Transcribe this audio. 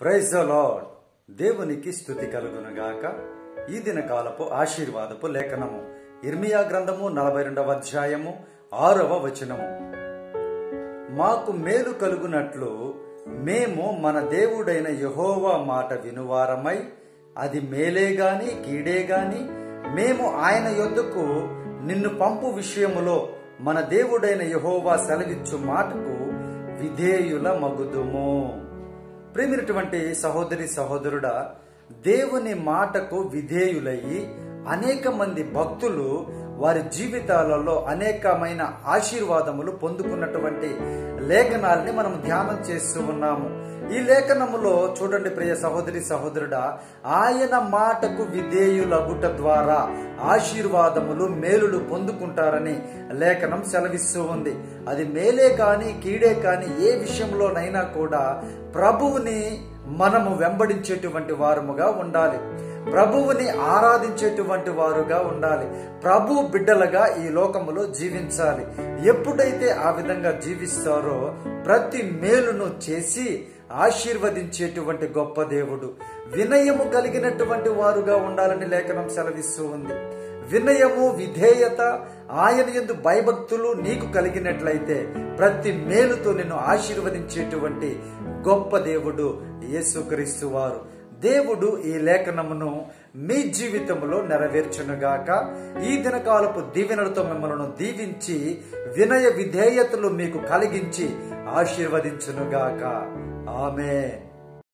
praise lord దేవునికి స్థుతి కలుగునుగాక ఈ దినకాలపు ఆశీర్వాదపు లేఖనము ఇర్మియా గ్రంథము నలభై రెండవ అధ్యాయము ఆరవ వచనము మాకు మేలు కలుగునట్లు మేము మన దేవుడైన యహోవా మాట వినువారమై అది మేలే గాని కీడే గాని మేము ఆయన యొద్దకు నిన్ను పంపు విషయములో మన దేవుడైన యహోవా సెలవిచ్చు మాటకు విధేయుల మగుదుము ప్రేమినటువంటి సహోదరి సహోదరుడా దేవుని మాటకు విధేయులయ్యి అనేక మంది భక్తులు వారి జీవితాలలో అనేకమైన ఆశీర్వాదములు పొందుకున్నటువంటి లేఖనాల్ని మనం ధ్యానం చేస్తూ ఉన్నాము ఈ లేఖనములో చూడండి ప్రియ సహోదరి సహోదరుడా ఆయన మాటకు విధేయులగుట ద్వారా ఆశీర్వాదములు మేలులు పొందుకుంటారని లేఖనం సెలవిస్తూ ఉంది అది మేలే కాని కీడే కాని ఏ విషయంలోనైనా కూడా ప్రభువుని మనము వెంబడించేటువంటి వారముగా ఉండాలి ప్రభువుని ఆరాధించేటువంటి వారుగా ఉండాలి ప్రభు బిడ్డలుగా ఈ లోకములో జీవించాలి ఎప్పుడైతే ఆ విధంగా జీవిస్తారో ప్రతి మేలును చేసి ఆశీర్వదించేటువంటి గొప్ప దేవుడు వినయము కలిగినటువంటి వారుగా ఉండాలని లేఖనం సెలవిస్తూ ఉంది వినయము విధేయత ఆయన ఎందు భయభక్తులు నీకు కలిగినట్లయితే ప్రతి మేలుతో నిన్ను ఆశీర్వదించేటువంటి గొప్ప దేవుడు యేసుక్రీస్తు వారు దేవుడు ఈ లేఖనమును మీ జీవితంలో నెరవేర్చునుగాక ఈ దినకాలపు దీవెనలతో మిమ్మల్ని దీవించి వినయ విధేయతలు మీకు కలిగించి ఆశీర్వదించునుగాక ఆమె